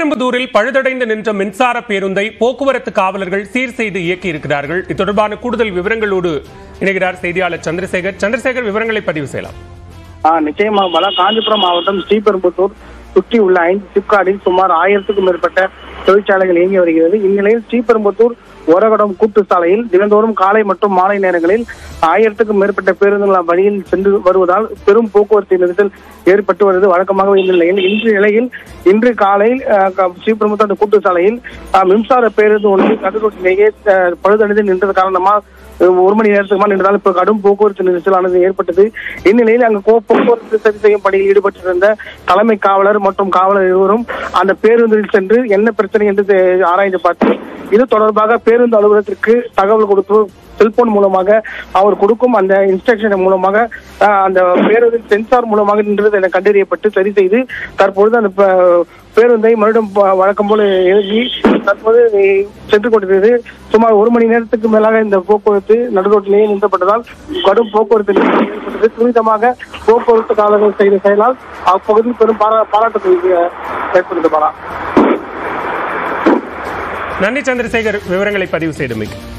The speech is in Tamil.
ஸ்ரீபெரும்புதூரில் பழுதடைந்து நின்ற மின்சார பேருந்தை போக்குவரத்து காவலர்கள் சீர் செய்து இயக்கியிருக்கிறார்கள் இது தொடர்பான கூடுதல் விவரங்களோடு இணைகிறார் செய்தியாளர் சந்திரசேகர் சந்திரசேகர் விவரங்களை பதிவு செய்யலாம் ஆ, நிச்சயமாக பல காஞ்சிபுரம் மாவட்டம் ஸ்ரீபெரும்புத்தூர் சுற்றி உள்ள ஐந்து சிப்காடில் சுமார் ஆயிரத்துக்கும் மேற்பட்ட தொழிற்சாலைகள் இயங்கி வருகிறது இந்நிலையில் ஸ்ரீபெரும்புத்தூர் ஒரகடம் கூட்டு சாலையில் தினந்தோறும் காலை மற்றும் மாலை நேரங்களில் ஆயிரத்துக்கும் மேற்பட்ட பேருந்துகள் வழியில் சென்று வருவதால் பெரும் போக்குவரத்து நெரிசல் ஏற்பட்டு வருவது வழக்கமாக இந்த நிலையில் இன்று நிலையில் இன்று காலை ஆ, க- ஸ்ரீபெரும்புத்தூர் அந்த கூட்டு சாலையில் ஆ, மின்சார பேருந்து ஒன்று நடுரோட்டிலேயே ஆ, பழுதடைந்து நின்றது காரணமாக ஒரு மணி நேரத்துக்கு நின்றதால் இப்ப கடும் போக்குவரத்து நெரிசலானது ஏற்பட்டது இந்நிலையில் அங்கு கோ- போக்குவரத்து சரி செய்யும் பணியில் ஈடுபட்டிருந்த தலைமை காவலர் மற்றும் காவலர் இருவரும் அந்த பேருந்தில் சென்று என்ன பிரச்சனை என்று தெ- ஆராய்ந்து பார்த்து இது தொடர்பாக பேருந்து அலுவலகத்திற்கு தகவல் கொடுத்து செல்போன் மூலமாக அவர் கொடுக்கும் அந்த இன்ஸ்ட்ரக்ஷன் மூலமாக அஹ், அந்த பேருந்து சென்சார் மூலமாக நின்றது என கண்டறியப்பட்டு சரி செய்து தற்பொழுது அந்த ப- பேருந்தை மறுபடியும் ப- வழக்கம் போல எழுதி தற்போது சென்று கொண்டிருக்கிறது சுமார் ஒரு மணி நேரத்துக்கு மேலாக இந்த போக்குவரத்து நடுரோட்டிலேயே நிறுத்தப்பட்டதால் கடும் போக்குவரத்து நெரிசல் ஏற்பட்டது துரிதமாக போக்குவரத்து காவலர்கள் செய்த செயலால் அப்பகுதியில் பெரும் பாரா பாராட்டு ஏற்படுத்தப்படலாம் நன்றி சந்திரசேகர் விவரங்களை பதிவு செய்தமைக்கு